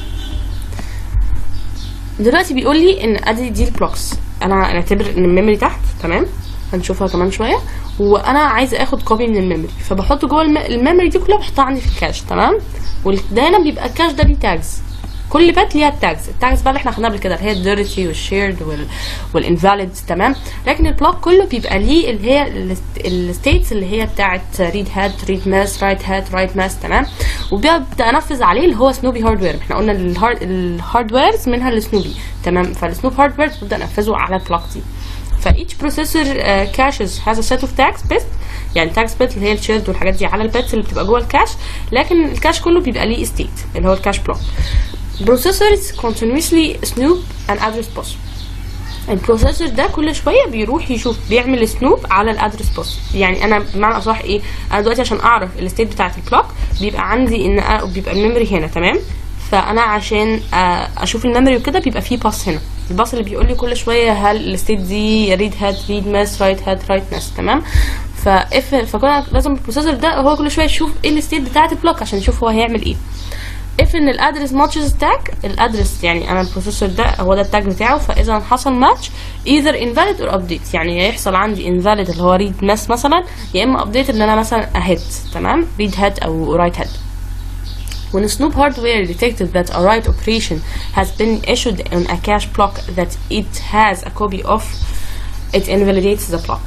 دلوقتي بيقول لي ان ادي دي البلوكس انا نعتبر ان الميموري تحت تمام هنشوفها كمان شويه وانا عايزه اخد كوبي من الميموري فبحط جوه الم- الميموري دي كلها بحطها عندي في الكاش تمام ودايما بيبقى الكاش ده ليه تاجز كل بات ليها التاجز التاجز بقى اللي احنا خدناها قبل كده اللي هي الديرتي والشيرد وال والانفاليد تمام لكن البلوك كله بيبقى ليه اللي هي الستيتس اللي هي بتاعه ريد هاد ريد ماس رايت هاد رايت ماس تمام وببدا انفذ عليه اللي هو سنوبي هاردوير احنا قلنا الهارد الهاردويرز منها السنوبي تمام فالسنوب هاردويرز ببدا انفذه على البلوك دي ف each processor uh, caches has a set of tags bits يعني tags bits اللي هي الشيرد والحاجات دي على البيتس اللي بتبقى جوه الكاش لكن الكاش كله بيبقى ليه state اللي هو الكاش بلوك processors continuously snoop an address bus البروسيسور ده كل شويه بيروح يشوف بيعمل سنوب على الادرس بوس يعني انا بمعنى اصح ايه انا دلوقتي عشان اعرف الستيت بتاعه البلوك بيبقى عندي ان أ- بيبقى الميموري هنا تمام فانا عشان آه، اشوف الميموري وكده بيبقى فيه باس هنا الباص اللي بيقول لي كل شويه هل الستيت دي ريد هاد ريد ماس رايت هاد رايت ماس تمام فاف فكنا لازم البروسيسور ده هو كل شويه يشوف ايه الستيت بتاعه البلوك عشان يشوف هو هيعمل ايه if ان الادرس matches tag الادرس يعني انا البروسيسور ده هو ده التاج بتاعه فاذا حصل ماتش either invalid or update يعني يا يحصل عندي invalid اللي هو read mess مثلا يا اما update ان انا مثلا ahead تمام read head او write head When a Snoop hardware detected that a write operation has been issued on a cache block that it has a copy of, it invalidates the block.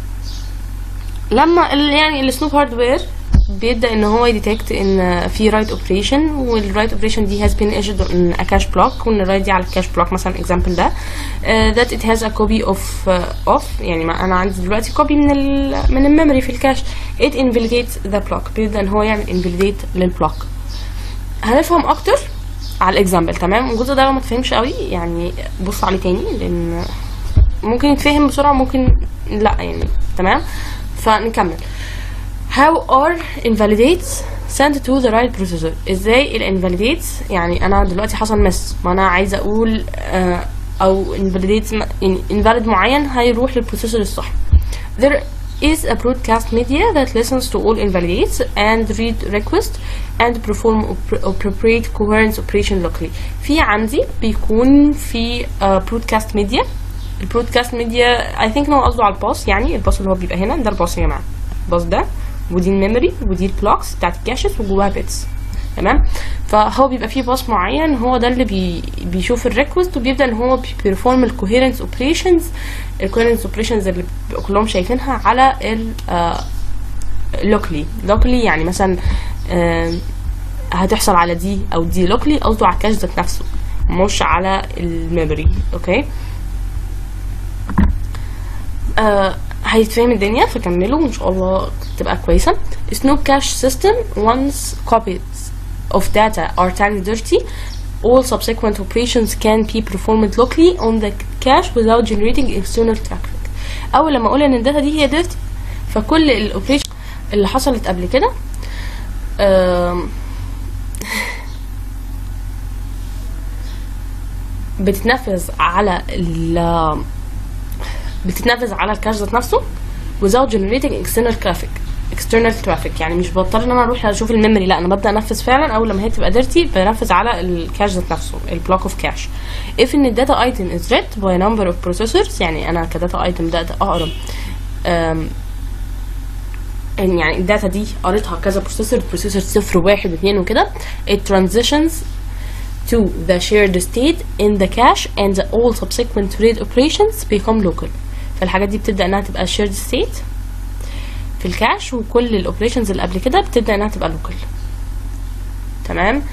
لما ال- يعني السنوب هاردوير بيبدا ان هو يديتكت ان في رايت اوبريشن والرايت اوبريشن دي has been issued on a cache block وان الرايت دي على الكاش بلوك مثلا اكزامبل ده uh, that it has a copy of uh, of يعني ما انا عندي دلوقتي كوبي من ال من الميموري في الكاش it invalidates the block بيبدا ان هو يعمل invalidate للبلوك هنفهم اكتر على الاكزامبل تمام الجزء ده لو ما تفهمش قوي يعني بص عليه تاني لان ممكن يتفهم بسرعه ممكن لا يعني تمام فنكمل how are invalidates sent to the right processor ازاي ال invalidates يعني انا دلوقتي حصل مس ما انا عايزه اقول آه او invalidates م- يعني invalid معين هيروح للبروسيسور الصح there is a broadcast media that listens to all invalidates and read request and perform op- appropriate coherence operation locally في عندي بيكون في uh, broadcast media البرودكاست ميديا اي ثينك ان هو قصده على الباص يعني الباص اللي هو بيبقى هنا ده الباص يا جماعه الباص ده ودي الميموري ودي البلوكس بتاعت الكاشز وجواها بيتس تمام فهو بيبقى فيه باص معين هو ده اللي بي بيشوف الريكوست وبيبدا ان هو بيرفورم الكوهيرنس اوبريشنز الكوهيرنس اوبريشنز اللي بيبقوا كلهم شايفينها على ال لوكلي لوكلي يعني مثلا آه، هتحصل على دي او دي لوكلي قصده على الكاش ذات نفسه مش على الميموري اوكي آه هيتفهم الدنيا فكملوا وان شاء الله تبقى كويسه Snoop cache system once copies of data are tagged dirty all subsequent operations can be performed locally on the cache without generating external traffic اول لما اقول ان الداتا دي هي dirty فكل الاوبريشن اللي حصلت قبل كده آم، بتتنفذ على ال بتتنفذ على الكاش ذات نفسه without generating external traffic external traffic يعني مش بضطر ان انا اروح اشوف الميموري لا انا ببدا انفذ فعلا اول لما هي تبقى ديرتي بنفذ على الكاش ذات نفسه البلوك اوف كاش if ان الداتا ايتم از read by a number of processors يعني انا كداتا ايتم بدات اقرا أم، ان يعني الداتا دي قريتها كذا بروسيسور بروسيسور صفر واحد واثنين وكده it transitions to the shared state in the cache and the all subsequent read operations become local فالحاجات دي بتبدا انها تبقى shared state في الكاش وكل الاوبريشنز اللي قبل كده بتبدا انها تبقى لوكال تمام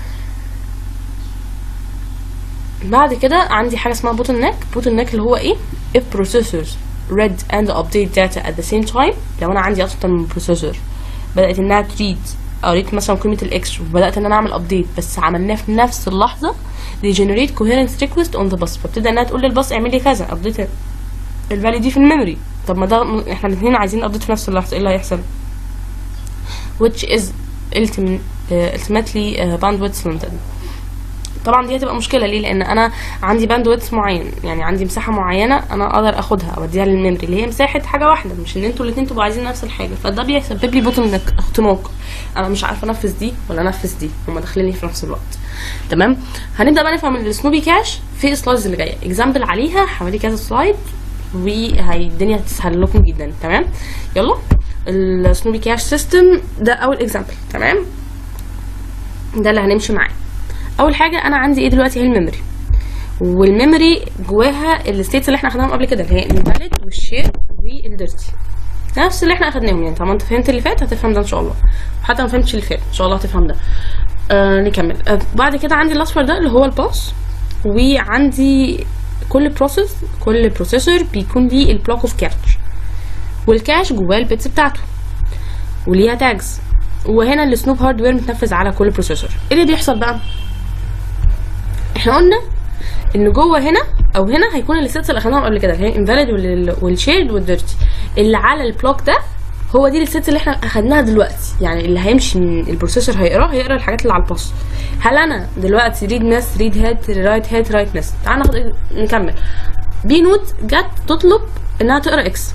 بعد كده عندي حاجه اسمها بوتل نيك بوتل نيك اللي هو ايه if processors read and update data at the same time لو انا عندي اكتر من بروسيسور بدات انها تريد قريت مثلا قيمه الاكس وبدات ان انا اعمل ابديت بس عملناه في نفس اللحظه they generate coherence request on the bus فبتبدا انها تقول للباص اعمل لي كذا ابديت الفاليو دي في الميموري طب ما ده احنا الاثنين عايزين ابديت في نفس اللحظه ايه اللي هيحصل which is ultim- uh, ultimately uh, bandwidth limited طبعا دي هتبقى مشكله ليه لان انا عندي باندويث معين يعني عندي مساحه معينه انا اقدر اخدها اوديها للميموري اللي هي مساحه حاجه واحده مش ان انتوا الاثنين تبقوا عايزين نفس الحاجه فده بيسبب لي بوتل اختناق انا مش عارفه انفذ دي ولا انفذ دي هما داخلين لي في نفس الوقت تمام هنبدا بقى نفهم السنوبي كاش في السلايدز اللي جايه اكزامبل عليها حوالي كذا سلايد وهي الدنيا هتسهل لكم جدا تمام يلا السنوبي كاش سيستم ده اول اكزامبل تمام ده اللي هنمشي معاه اول حاجه انا عندي ايه دلوقتي هي الميموري والميموري جواها الستيتس اللي احنا اخدناهم قبل كده اللي هي الفاليد والشير والديرتي نفس اللي احنا اخدناهم يعني طالما انت فهمت اللي فات هتفهم ده ان شاء الله وحتى ما فهمتش اللي فات ان شاء الله هتفهم ده آه نكمل آه بعد كده عندي الاصفر ده اللي هو الباس وعندي كل بروسيس كل بروسيسور بيكون ليه البلوك اوف كاش والكاش جواه البيتس بتاعته وليها تاجز وهنا السنوب هاردوير متنفذ على كل بروسيسور ايه اللي بيحصل بقى احنا قلنا ان جوه هنا او هنا هيكون الستس اللي اخدناهم قبل كده اللي هي انفاليد والشيرد والديرتي اللي على البلوك ده هو دي الستس اللي احنا اخدناها دلوقتي يعني اللي هيمشي من البروسيسور هيقراه هيقرا الحاجات اللي على الباص هل انا دلوقتي ريد مس ريد هيد رايت هيد رايت مس تعال ناخد نكمل بي نوت جت تطلب انها تقرا اكس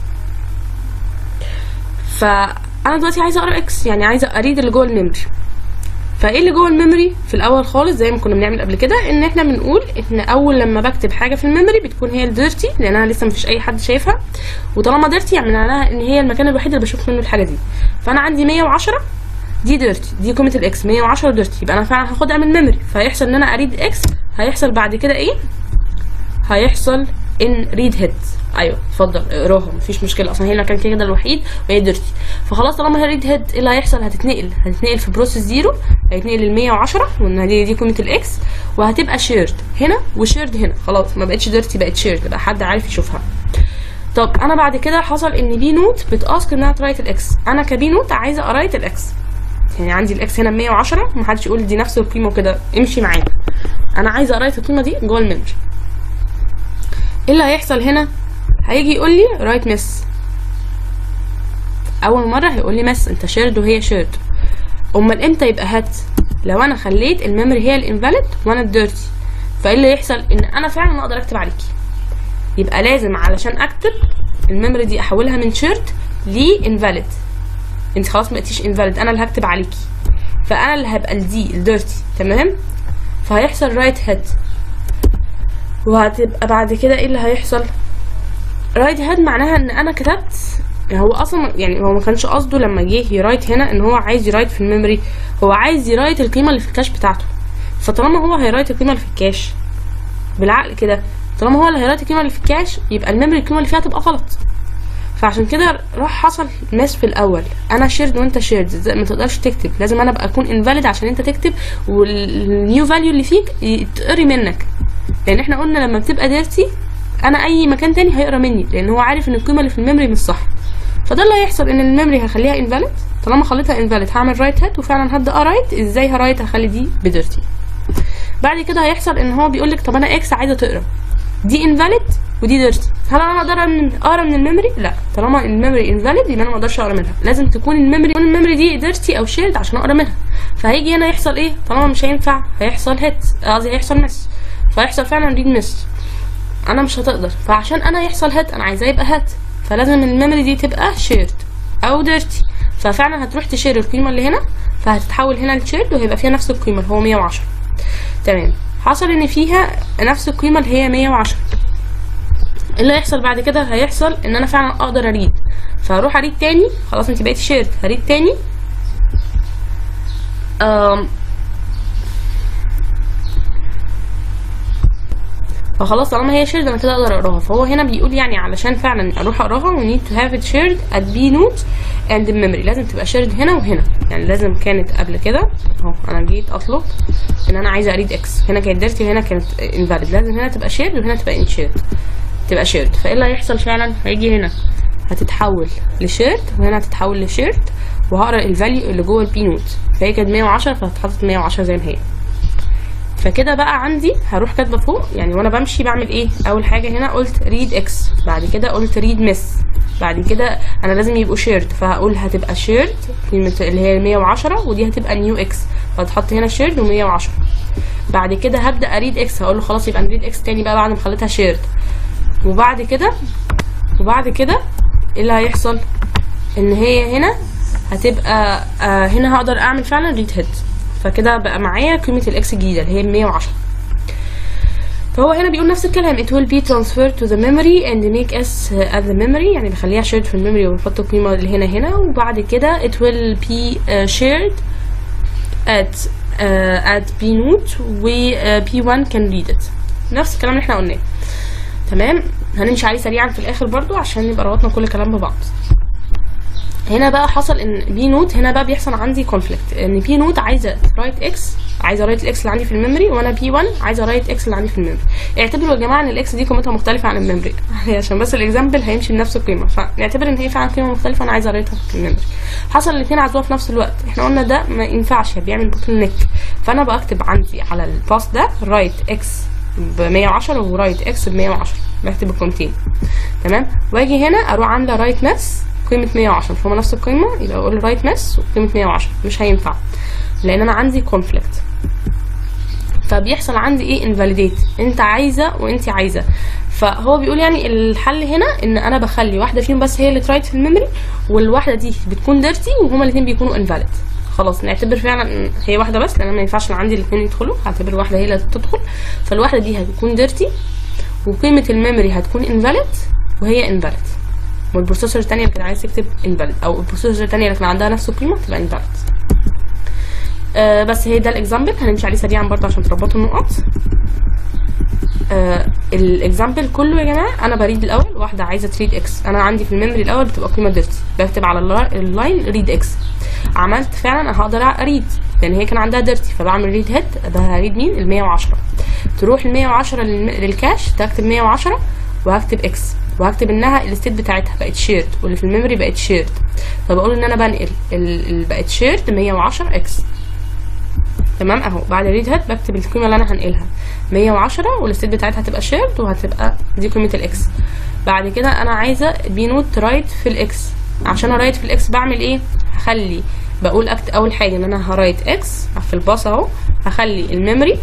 فانا دلوقتي عايزه اقرا اكس يعني عايزه اريد اللي جوه الميموري فايه اللي جوه الميموري في الاول خالص زي ما كنا بنعمل قبل كده ان احنا بنقول ان اول لما بكتب حاجه في الميموري بتكون هي الديرتي لانها لسه مفيش اي حد شايفها وطالما ديرتي يعني معناها ان هي المكان الوحيد اللي بشوف منه الحاجه دي فانا عندي 110 دي ديرتي دي قيمه الاكس 110 ديرتي يبقى انا فعلا هاخدها من الميموري فهيحصل ان انا اريد اكس هيحصل بعد كده ايه هيحصل ان ريد هيد ايوه اتفضل اقراها مفيش مشكله اصلا هي المكان كده الوحيد وهي ديرتي فخلاص طالما هي ريد هيد ايه اللي هيحصل هتتنقل هتتنقل في بروسيس زيرو هيتنقل لل 110 وان دي دي قيمه الاكس وهتبقى شيرد هنا وشيرد هنا خلاص ما بقتش ديرتي بقت شيرد بقى حد عارف يشوفها طب انا بعد كده حصل ان بي نوت بتاسك انها ترايت الاكس انا كبي نوت عايزه ارايت الاكس يعني عندي الاكس هنا 110 محدش يقول دي نفس القيمه وكده امشي معايا انا عايزه ارايت القيمه دي جوه الميموري ايه اللي هيحصل هنا هيجي يقول لي رايت مس اول مره هيقول لي مس انت شيرد وهي شيرد امال امتى يبقى هات لو انا خليت الميموري هي الانفاليد وانا الديرتي فايه اللي يحصل ان انا فعلا اقدر اكتب عليكي يبقى لازم علشان اكتب الميموري دي احولها من شيرد لانفاليد انت خلاص ما بقتيش انفاليد انا اللي هكتب عليكي فانا اللي هبقى الدي الديرتي تمام فهيحصل رايت هيد وهتبقى بعد كده ايه اللي هيحصل رايت هيد معناها ان انا كتبت هو اصلا يعني هو ما كانش قصده لما جه يرايت هنا ان هو عايز يرايت في الميموري هو عايز يرايت القيمه اللي في الكاش بتاعته فطالما هو هيرايت القيمه اللي في الكاش بالعقل كده طالما هو اللي هيرايت القيمه اللي في الكاش يبقى الميموري القيمه اللي فيها تبقى غلط فعشان كده راح حصل ماس في الاول انا شيرد وانت شيرد ما تقدرش تكتب لازم انا ابقى اكون انفاليد عشان انت تكتب والنيو فاليو اللي فيك يتقري منك لان احنا قلنا لما بتبقى ديرتي انا اي مكان تاني هيقرا مني لان هو عارف ان القيمه اللي في الميموري مش صح فده اللي هيحصل ان الميموري هخليها انفاليد طالما خليتها انفاليد هعمل رايت هات وفعلا هبدا ارايت ازاي هرايت هخلي دي بديرتي بعد كده هيحصل ان هو بيقول لك طب انا اكس عايزه تقرا دي انفاليد ودي ديرتي هل انا اقدر من اقرا من الميموري لا طالما الميموري انفاليد يبقى انا ما اقدرش اقرا منها لازم تكون الميموري تكون الميموري دي ديرتي او شيرد عشان اقرا منها فهيجي هنا يحصل ايه طالما مش هينفع هيحصل هيت قصدي هيحصل مس فهيحصل فعلا ريد مس انا مش هتقدر فعشان انا يحصل هات انا عايزاه يبقى هات فلازم الميموري دي تبقى شيرد او ديرتي ففعلا هتروح تشير القيمه اللي هنا فهتتحول هنا لشيرد وهيبقى فيها نفس القيمه اللي هو 110 تمام حصل ان فيها نفس القيمه اللي هي 110 إيه اللي هيحصل بعد كده هيحصل ان انا فعلا اقدر اريد فهروح اريد تاني خلاص انت بقيتي شيرد هريد تاني أم فخلاص طالما هي شيرد انا كده اقدر اقراها فهو هنا بيقول يعني علشان فعلا اروح اقراها we need to have it shared at b note and in memory لازم تبقى شيرد هنا وهنا يعني لازم كانت قبل كده اهو انا جيت اطلب ان انا عايزه اريد اكس هنا كانت ديرتي وهنا كانت invalid لازم هنا تبقى شيرد وهنا تبقى in shared تبقى شيرد فايه اللي هيحصل فعلا هيجي هنا هتتحول لشيرد وهنا هتتحول لشيرد وهقرا الفاليو اللي جوه البي نوت فهي كانت 110 فهتتحط 110 زي ما هي فكده بقى عندي هروح كاتبه فوق يعني وانا بمشي بعمل ايه اول حاجه هنا قلت ريد اكس بعد كده قلت ريد مس بعد كده انا لازم يبقوا شيرد فهقول هتبقى شيرد قيمه اللي هي 110 ودي هتبقى نيو اكس فهتحط هنا شيرد و110 بعد كده هبدا اريد اكس هقول له خلاص يبقى نريد اكس تاني بقى بعد ما خليتها شيرد وبعد كده وبعد كده ايه اللي هيحصل ان هي هنا هتبقى آه هنا هقدر اعمل فعلا ريد هيد فكده بقى معايا قيمه الاكس الجديده اللي هي 110 فهو هنا بيقول نفس الكلام it will be transferred to the memory and make s at the memory يعني بخليها shared في الميموري ونحط القيمة اللي هنا هنا وبعد كده it will be uh, shared at uh, at b note و uh, p1 can read it نفس الكلام اللي احنا قلناه تمام هنمشي عليه سريعا في الاخر برضو عشان نبقى ربطنا كل الكلام ببعض هنا بقى حصل ان بي نوت هنا بقى بيحصل عندي كونفليكت ان بي نوت عايزه رايت اكس عايزه رايت الاكس اللي عندي في الميموري وانا بي 1 عايزه رايت اكس اللي عندي في الميموري اعتبروا يا جماعه ان الاكس دي قيمتها مختلفه عن الميموري عشان بس الاكزامبل هيمشي بنفس القيمه فنعتبر ان هي فعلا قيمه مختلفه انا عايزه ارايتها في الميموري حصل الاثنين عزوها في نفس الوقت احنا قلنا ده ما ينفعش بيعمل بوتل نيك فانا بكتب عندي على الباس ده رايت اكس ب 110 ورايت اكس ب 110 بكتب القيمتين تمام واجي هنا اروح عامله رايت ماس قيمه 110 فهم نفس القيمه يبقى اقول رايت ماس وقيمه 110 مش هينفع لان انا عندي كونفليكت فبيحصل عندي ايه انفاليديت انت عايزه وانت عايزه فهو بيقول يعني الحل هنا ان انا بخلي واحده فيهم بس هي اللي ترايت في الميموري والواحده دي بتكون ديرتي وهما الاثنين بيكونوا انفاليد خلاص نعتبر فعلا ان هي واحده بس لان ما ينفعش ان عندي الاثنين يدخلوا هعتبر واحده هي اللي تدخل فالواحده دي هتكون ديرتي وقيمه الميموري هتكون انفاليد وهي انفاليد والبروسيسور الثانيه اللي كان عايز تكتب انفاليد او البروسيسور الثانيه اللي كان عندها نفس القيمه تبقى انفاليد آه بس هي ده الاكزامبل هنمشي عليه سريعا برضه عشان تربطوا النقط آه الاكزامبل كله يا جماعه انا بريد الاول واحده عايزه تريد اكس انا عندي في الميموري الاول بتبقى قيمه ديرتي بكتب على اللاين ريد اكس عملت فعلا انا هقدر اريد لان هي كان عندها ديرتي فبعمل ريد هيد ده هريد مين ال 110 تروح ال 110 للكاش تكتب 110 وهكتب اكس وهكتب انها الستيت بتاعتها بقت شيرد واللي في الميموري بقت شيرد فبقول ان انا بنقل اللي بقت شيرد 110 اكس تمام اهو بعد ريد هات بكتب القيمه اللي انا هنقلها 110 والستيت بتاعتها هتبقى شيرد وهتبقى دي قيمه الاكس بعد كده انا عايزه بي نوت رايت في الاكس عشان ارايت في الاكس بعمل ايه هخلي بقول أكت اول حاجه ان انا هرايت اكس في الباص اهو هخلي الميموري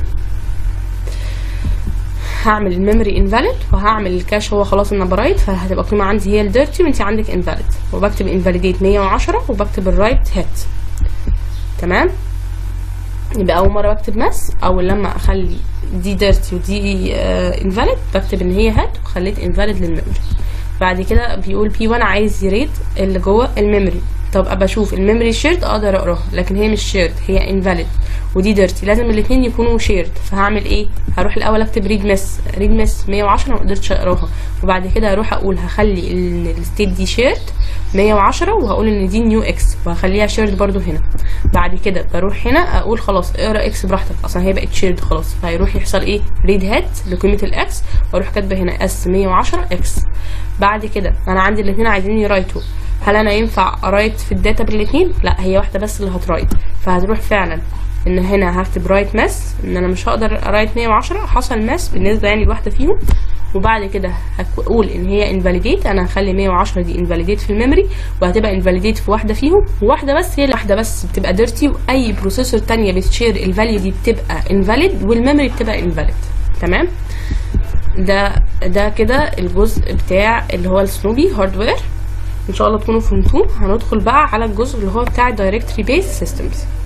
هعمل الميموري انفاليد وهعمل الكاش هو خلاص انا برايت فهتبقى القيمه عندي هي الديرتي وانت عندك انفاليد وبكتب انفاليديت 110 وبكتب الرايت هيت تمام يبقى اول مره بكتب ماس اول لما اخلي دي ديرتي ودي انفاليد بكتب ان هي هات وخليت انفاليد للميموري بعد كده بيقول بي 1 عايز يريد اللي جوه الميموري طب ابقى اشوف الميموري شيرد اقدر اقراها لكن هي مش شيرد هي انفاليد ودي ديرتي لازم الاثنين يكونوا شيرد فهعمل ايه هروح الاول اكتب ريد مس ريد مس 110 ما قدرتش اقراها وبعد كده هروح اقول هخلي الستيت دي شيرد 110 وهقول ان دي نيو اكس وهخليها شيرد برضو هنا بعد كده بروح هنا اقول خلاص اقرا اكس براحتك اصلا هي بقت شيرد خلاص فهيروح يحصل ايه ريد هات لقيمه الاكس واروح كاتبه هنا اس 110 اكس بعد كده انا عندي الاثنين عايزين يرايتوا هل انا ينفع ارايت في الداتا بالاثنين لا هي واحده بس اللي هترايت فهتروح فعلا ان هنا هكتب رايت ماس ان انا مش هقدر ارايت 110 حصل ماس بالنسبه يعني لواحده فيهم وبعد كده هقول ان هي انفاليديت انا هخلي 110 دي انفاليديت في الميموري وهتبقى انفاليديت في واحده فيهم وواحده بس هي واحده بس بتبقى ديرتي واي بروسيسور تانية بتشير الفاليو دي بتبقى انفاليد والميموري بتبقى انفاليد تمام ده ده كده الجزء بتاع اللي هو السنوبي هاردوير ان شاء الله تكونوا فهمتوه هندخل بقى على الجزء اللي هو بتاع الدايركتري بيس سيستمز